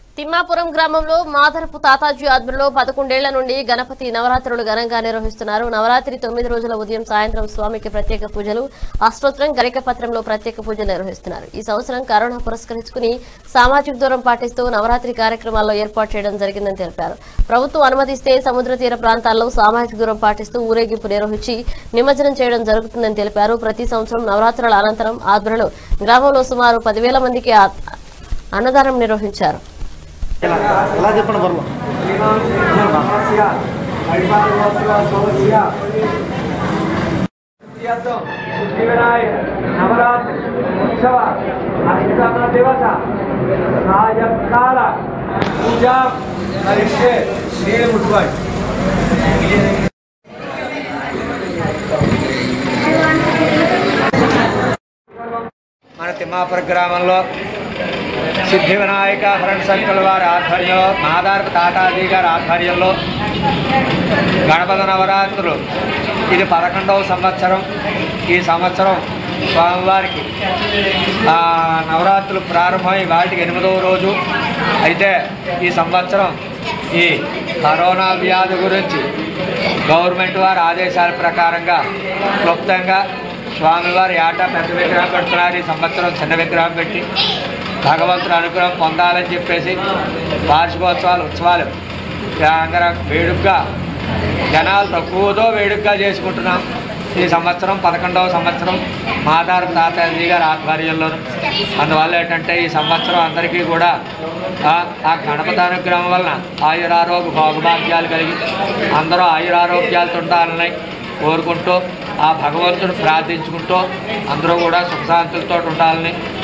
తిమ్మాపురం గ్రామంలో మాదరపు తాతాజీ ఆధ్వర్యంలో పదకొండేళ్ల నుండి గణపతి నవరాత్రులు ఘనంగా నిర్వహిస్తున్నారు నవరాత్రి తొమ్మిది రోజుల ఉదయం సాయంత్రం స్వామికి ప్రత్యేక పూజలు అష్టోత్తరం గరిక పత్రంలో ప్రత్యేక పూజలు నిర్వహిస్తున్నారు ఈ సంవత్సరం కరోనా పురస్కరించుకుని సామాజిక దూరం పాటిస్తూ నవరాత్రి కార్యక్రమాల్లో ఏర్పాటు చేయడం జరిగిందని తెలిపారు ప్రభుత్వం అనుమతిస్తే సముద్ర తీర ప్రాంతాల్లో సామాజిక దూరం పాటిస్తూ ఊరేగింపు నిర్వహించి నిమజ్జనం చేయడం జరుగుతుందని తెలిపారు ప్రతి సంవత్సరం నవరాత్రుల అనంతరం ఆధ్వర్యంలో గ్రామంలో సుమారు పదివేల మందికి ఆ- అన్నదానం నిర్వహించారు ఎలా చెప్పండి బర్మ సమస్య పరిపాలన సమస్య శివనాయ నవరాత్రి ఉత్సవ అష్టమ దివస సాయంకాల పూజా కరిష్యే నీళ్ళు ముట్టుకోండి మన తిమ్మాపుర గ్రామంలో సిద్ధి వినాయక ఫ్రెండ్ సర్కిల్ వారి ఆధ్వర్యంలో మాదారపు తాతాజీ గారి ఆధ్వర్యంలో గణపతి నవరాత్రులు ఇది పదకొండవ సంవత్సరం ఈ సంవత్సరం స్వామివారికి ఆ, నవరాత్రులు ప్రారంభమై వాటికి ఎనిమిదవ రోజు అయితే ఈ సంవత్సరం ఈ కరోనా వ్యాధి గురించి గవర్నమెంట్ వారి ఆదేశాల ప్రకారంగా క్లుప్తంగా స్వామివారి ఆట పెద్ద విగ్రహం పెడుతున్నారు ఈ సంవత్సరం చిన్న విగ్రహం పెట్టి భగవంతుని అనుగ్రహం పొందాలని చెప్పేసి వార్షికోత్సవాలు ఉత్సవాలు అంగర వేడుకగా జనాలు తక్కువతో వేడుకగా చేసుకుంటున్నాం ఈ సంవత్సరం పదకొండవ సంవత్సరం మాదారు తాతాజీ గారి ఆధ్వర్యంలో అందువల్ల ఏంటంటే ఈ సంవత్సరం అందరికీ కూడా ఆ ఆ గణపతి అనుగ్రహం వలన ఆయురారోగ్య భోగభాగ్యాలు కలిగి అందరూ ఆయురారోగ్యాలతో ఉండాలని కోరుకుంటూ ఆ భగవంతుడు ప్రార్థించుకుంటూ అందరూ కూడా సుఖశాంతులతో ఉండాలని